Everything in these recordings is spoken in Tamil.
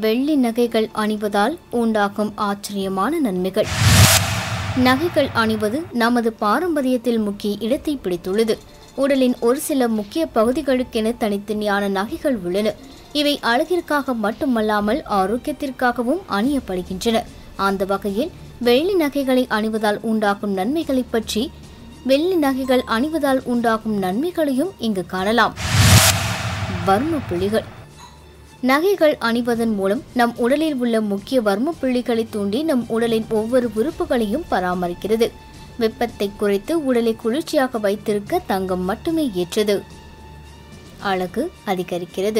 வெள்ளி நகைகள் அணிவதால் உண்டாகும் ஆச்சரியமான நன்மைகள் நகைகள் அணிவது நமது பாரம்பரியத்தில் முக்கிய இடத்தை பிடித்துள்ளது உடலின் ஒரு சில முக்கிய பகுதிகளுக்கென தனித்தனியான நகைகள் உள்ளன இவை அழகிற்காக மட்டுமல்லாமல் ஆரோக்கியத்திற்காகவும் அணியப்படுகின்றன அந்த வகையில் வெள்ளி நகைகளை அணிவதால் உண்டாகும் நன்மைகளை பற்றி வெள்ளி நகைகள் அணிவதால் உண்டாகும் நன்மைகளையும் இங்கு காணலாம் வர்ம புள்ளிகள் நகைகள் அணிவதன் மூலம் நம் உடலில் உள்ள முக்கிய வர்ம புள்ளிகளை தூண்டி நம் உடலின் ஒவ்வொரு உறுப்புகளையும் பராமரிக்கிறது வெப்பத்தை குறைத்து உடலை குளிர்ச்சியாக வைத்திருக்க தங்கம் மட்டுமே ஏற்றது அழகு அதிகரிக்கிறது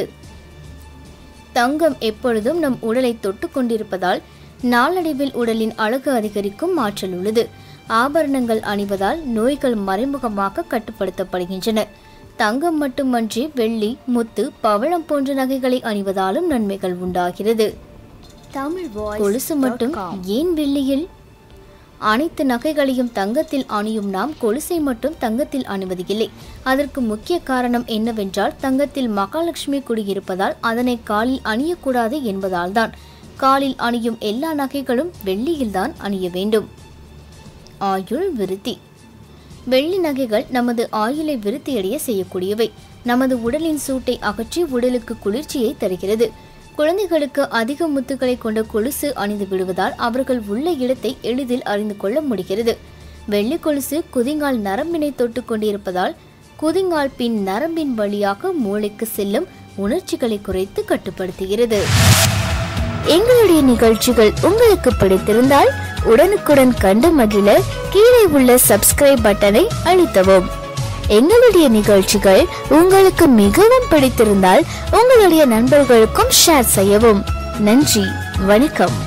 தங்கம் எப்பொழுதும் நம் உடலை தொட்டு கொண்டிருப்பதால் நாளடைவில் உடலின் அழகு அதிகரிக்கும் ஆற்றல் உள்ளது ஆபரணங்கள் அணிவதால் நோய்கள் மறைமுகமாக கட்டுப்படுத்தப்படுகின்றன தங்கம் மட்டுமன்றி வெள்ளி முத்து பவளம் போன்ற நகைகளை அணிவதாலும் நன்மைகள் உண்டாகிறது தமிழ் கொலுசு மட்டும் ஏன் வெள்ளியில் அனைத்து நகைகளையும் தங்கத்தில் அணியும் நாம் கொலுசை மட்டும் தங்கத்தில் அணிவது இல்லை அதற்கு முக்கிய காரணம் என்னவென்றால் தங்கத்தில் மகாலட்சுமி குடியிருப்பதால் அதனை காலில் அணியக்கூடாது என்பதால்தான் காலில் அணியும் எல்லா நகைகளும் வெள்ளியில்தான் அணிய வேண்டும் ஆயுள் விருத்தி வெள்ளி நகைகள் நமது ஆயுளை விருத்தியடைய செய்யக்கூடியவை நமது உடலின் சூட்டை அகற்றி உடலுக்கு குளிர்ச்சியை தருகிறது குழந்தைகளுக்கு அதிக முத்துக்களை கொண்ட கொலுசு அணிந்து விடுவதால் அவர்கள் உள்ள இடத்தை எளிதில் அறிந்து கொள்ள முடிகிறது வெள்ளி கொலுசு குதிங்கால் நரம்பினை தொட்டு கொண்டிருப்பதால் குதிங்கால் பின் நரம்பின் வழியாக மூளைக்கு செல்லும் உணர்ச்சிகளை குறைத்து கட்டுப்படுத்துகிறது எங்களுடைய நிகழ்ச்சிகள் உங்களுக்கு பிடித்திருந்தால் உடனுக்குடன் கண்டு மகிழ கீழே உள்ள சப்ஸ்கிரைப் பட்டனை அழுத்தவும் எங்களுடைய நிகழ்ச்சிகள் உங்களுக்கு மிகவும் பிடித்திருந்தால் உங்களுடைய நண்பர்களுக்கும் ஷேர் செய்யவும் நன்றி வணக்கம்